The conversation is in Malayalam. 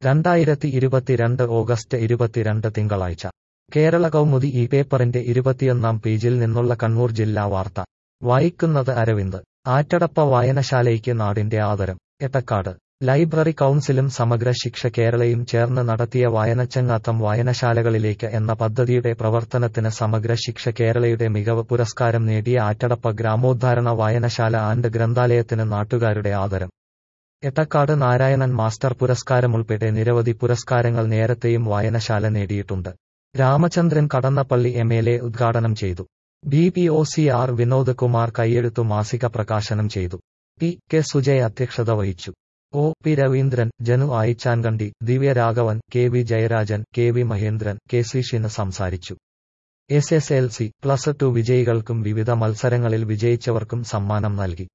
രണ്ടായിരത്തി ഇരുപത്തിരണ്ട് ഓഗസ്റ്റ് ഇരുപത്തിരണ്ട് തിങ്കളാഴ്ച കേരള കൗമുദി ഈ പേപ്പറിന്റെ ഇരുപത്തിയൊന്നാം പേജിൽ നിന്നുള്ള കണ്ണൂർ ജില്ലാ വാർത്ത വായിക്കുന്നത് അരവിന്ദ് ആറ്റടപ്പ വായനശാലയ്ക്ക് നാടിന്റെ ആദരം എട്ടക്കാട് ലൈബ്രറി കൗൺസിലും സമഗ്ര ശിക്ഷ കേരളയും ചേർന്ന് നടത്തിയ വായനച്ചങ്ങാത്തം വായനശാലകളിലേക്ക് എന്ന പദ്ധതിയുടെ പ്രവർത്തനത്തിന് സമഗ്ര ശിക്ഷ കേരളയുടെ മികവ് പുരസ്കാരം നേടിയ ആറ്റടപ്പ ഗ്രാമോദ്ധാരണ വായനശാല ആൻഡ് ഗ്രന്ഥാലയത്തിന് നാട്ടുകാരുടെ ആദരം എട്ടക്കാട് നാരായണൻ മാസ്റ്റർ പുരസ്കാരമുൾപ്പെടെ നിരവധി പുരസ്കാരങ്ങൾ നേരത്തെയും വായനശാല നേടിയിട്ടുണ്ട് Ramachandran Kadannappally M L A ഉദ്ഘാടനം ചെയ്തു B P O C R Vinod Kumar കൈയെഴുത്തു മാസിക പ്രകാശനം ചെയ്തു പി കെ സുജയ് അധ്യക്ഷത വഹിച്ചു O P Raveendran Janu Ayichankandi Divya Raghavan K V Jayarajan K V Mahendran K C ഷിന് സംസാരിച്ചു S S L C plus two വിജയികൾക്കും വിവിധ മത്സരങ്ങളിൽ വിജയിച്ചവർക്കും സമ്മാനം നൽകി